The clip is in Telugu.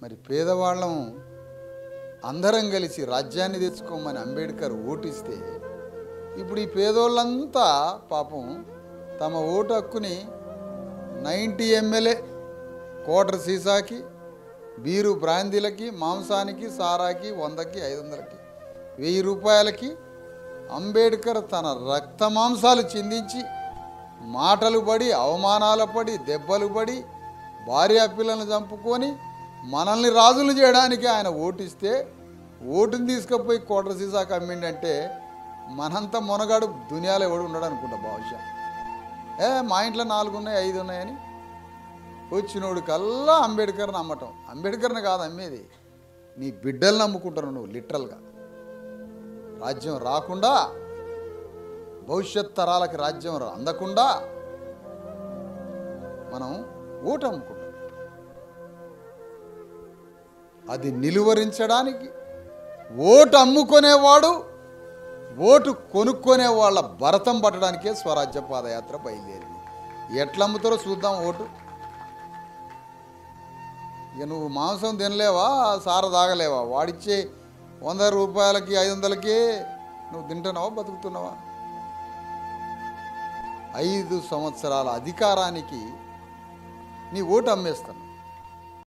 మరి పేదవాళ్ళం అందరం కలిసి రాజ్యాన్ని తెచ్చుకోమని అంబేద్కర్ ఓటిస్తే ఇప్పుడు ఈ పేదోళ్ళంతా పాపం తమ ఓటు హక్కుని నైంటీ ఎమ్మెల్యే కోటర్ సీసాకి బీరు బ్రాందీలకి మాంసానికి సారాకి వందకి ఐదు వందలకి వెయ్యి రూపాయలకి అంబేద్కర్ తన రక్త మాంసాలు చిందించి మాటలు పడి అవమానాలు పడి దెబ్బలు పడి భార్య పిల్లల్ని చంపుకొని మనల్ని రాజులు చేయడానికి ఆయన ఓటిస్తే ఓటుని తీసుకుపోయి కోటర్ సీసాకి అమ్మిండంటే మనంత మునగాడు దునియాలో ఎవడు ఉండడు అనుకుంటా బహుశా ఏ మా ఇంట్లో నాలుగు ఉన్నాయి ఐదు ఉన్నాయని వచ్చినోడు కల్లా అంబేద్కర్ని అమ్మటం అంబేద్కర్ని కాదు అమ్మేది నీ బిడ్డలు నమ్ముకుంటారు నువ్వు లిటరల్గా రాజ్యం రాకుండా భవిష్యత్ తరాలకి రాజ్యం రా- అందకుండా మనం ఓటు అమ్ముకుంటాం అది నిలువరించడానికి ఓటు అమ్ముకునేవాడు ఓటు కొనుక్కునే వాళ్ళ భరతం పట్టడానికే స్వరాజ్య పాదయాత్ర బయలుదేరింది ఎట్లా అమ్ముతారో చూద్దాం ఓటు ఇక నువ్వు మాంసం తినలేవా సార తాగలేవా వాడిచ్చే వంద రూపాయలకి ఐదు వందలకి నువ్వు తింటున్నావా బతుకుతున్నావా ఐదు సంవత్సరాల అధికారానికి నీ ఓటు అమ్మేస్తాను